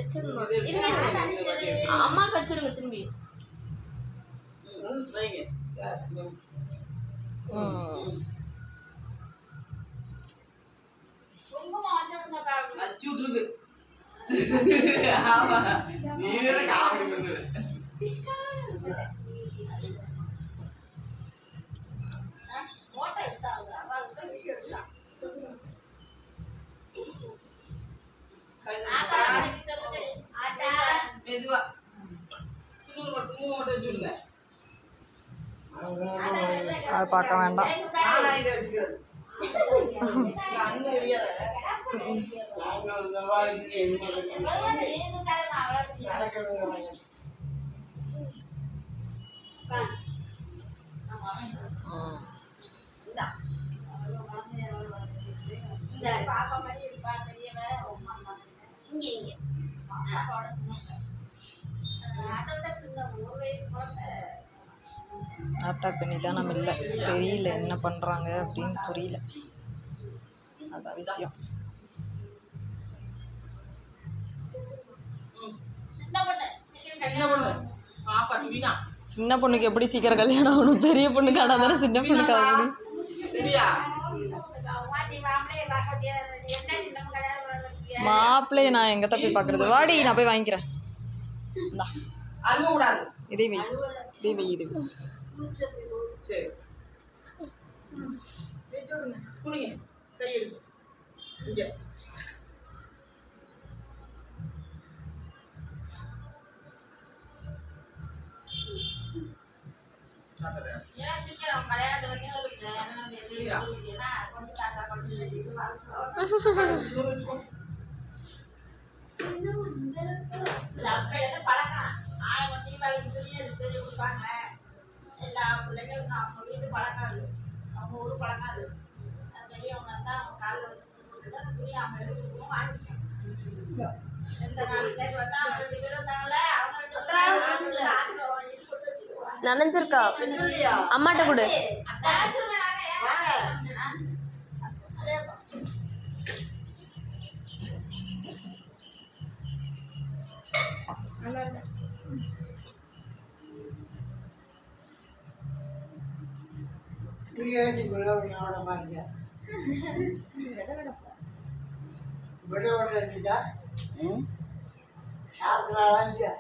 வச்சிடணும் இருங்க, இருங்க. அம்மா கச்சிடுங்க திரும்பி ம், வைங்க. ம். ம். அச்சு விட்டுருக்கு. ஆமா. நீ வேற காமெடி பண்ற. மெதுவா இன்னொரு மட்டும் மூணு மட்டும் வச்சு விடுங்க அது பார்க்க வேண்டாம் நானா இங்க வச்சுக்கிறது அண்ணன் எரியாத. நாங்க இந்த வாழ்க்கையில என்ன நடக்கிறது ம். இங்க இங்க அத்தாக்கு நிதானம் இல்லை தெரியல என்ன பண்ணுறாங்க அப்படின்னு புரியல அதான் விஷயம் சின்ன பொண்ணு பாப்பா வீணா சின்ன பொண்ணுக்கு எப்படி சீக்கிரம் கல்யாணம் ஆகணும் பெரிய பொண்ணுக்கு ஆனால் தானே சின்ன பொண்ணுக்கு ஆக முடியும் சரியா மாப்பிள்ளைய நான் எங்கே தப்பி பார்க்குறது வாடி நான் போய் வாங்கிக்கிறேன் இந்தா அழுவ கூடாது இதே வை இதே வை இது வை. சரி வச்சு விடுங்க குடிங்க கை எடுங்க இங்க எல்லா பிள்ளைங்களுக்கும் அவங்க வீட்டு பழக்கம் அது அவங்க ஊர் பழக்கம் அது அது பெரியவங்க இருந்தால் அவங்க காலில் வச்சு போட்டுட்டு அந்த துணி அவங்க எடுத்துக்கணும் வாங்கிக்கலாம் எந்த நாளைக்கு வந்தா அவங்க ரெண்டு பேரும் இருந்தாங்களே அவங்க ரெண்டு பேரும் ஆத்துல வாங்கிட்டு போட்டு வச்சுக்குவாங்க. நனைஞ்சிருக்கா அம்மாட்ட கொடு அதான் சொன்னாங்க, ஏன் அதே பா. பிரியாணி விட பாருங்க விட விட வேண்டிட்டா சாப்பிடலாம் இல்லையா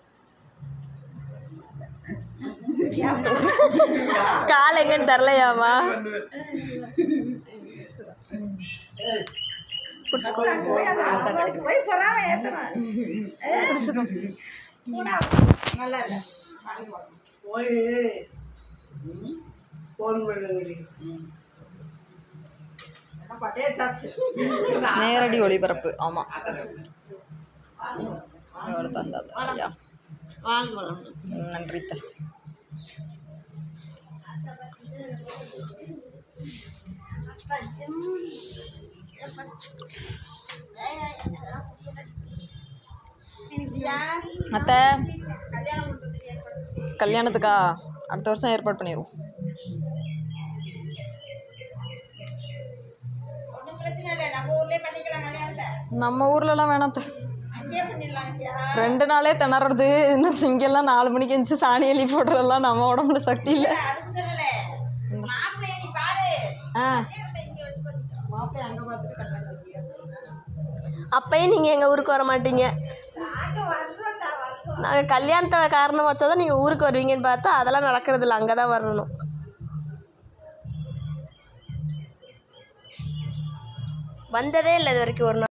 கால் எங்கன்னு தெரிலையாமா போய் ஃபோன் பண்ணுங்க நேரடி ஒளிபரப்பு ஆமாம் எவ்வளோ தந்தா ஐயா ம், நன்றி த அத்தை கல்யாணத்துக்கா அடுத்த வருஷம் ஏற்பாடு பண்ணிடுவோம் ஒண்ணும் பிரச்சனை இல்லை நம்ம ஊர்லயே பண்ணிக்கலாம் கல்யாணத்தை நம்ம ஊர்லலாம் வேணாம் அத்தை. அங்கேயே பண்ணிடலாம் ஐயா ரெண்டு நாளே திணறது இன்னும் இங்கெல்லாம் நாலு மணிக்கு எழுந்துச்சு சாணி எலி போடுறதெல்லாம் நம்ம உடம்புல சக்தி இல்லை அதுக்கு சொல்லல மாப்பிள்ளைய நீ பாரு ஆ கல்யாணத்தை இங்க வச்சு பண்ணிக்கலாம் மாப்பிள்ளை அங்க பார்த்துட்டு கல்யாணம் வைக்கிறேன். அப்பயும் நீங்கள் எங்கள் ஊருக்கு வர மாட்டீங்க நாங்க வர்றோம்டா வர்றோம் நாங்கள் கல்யாணத்தை காரணம் வச்சா தான் நீங்கள் ஊருக்கு வருவீங்கன்னு பார்த்தா அதெல்லாம் நடக்கிறது இல்லை அங்கே தான் வரணும் வந்ததே இல்லை இது வரைக்கும் ஒரு நாள்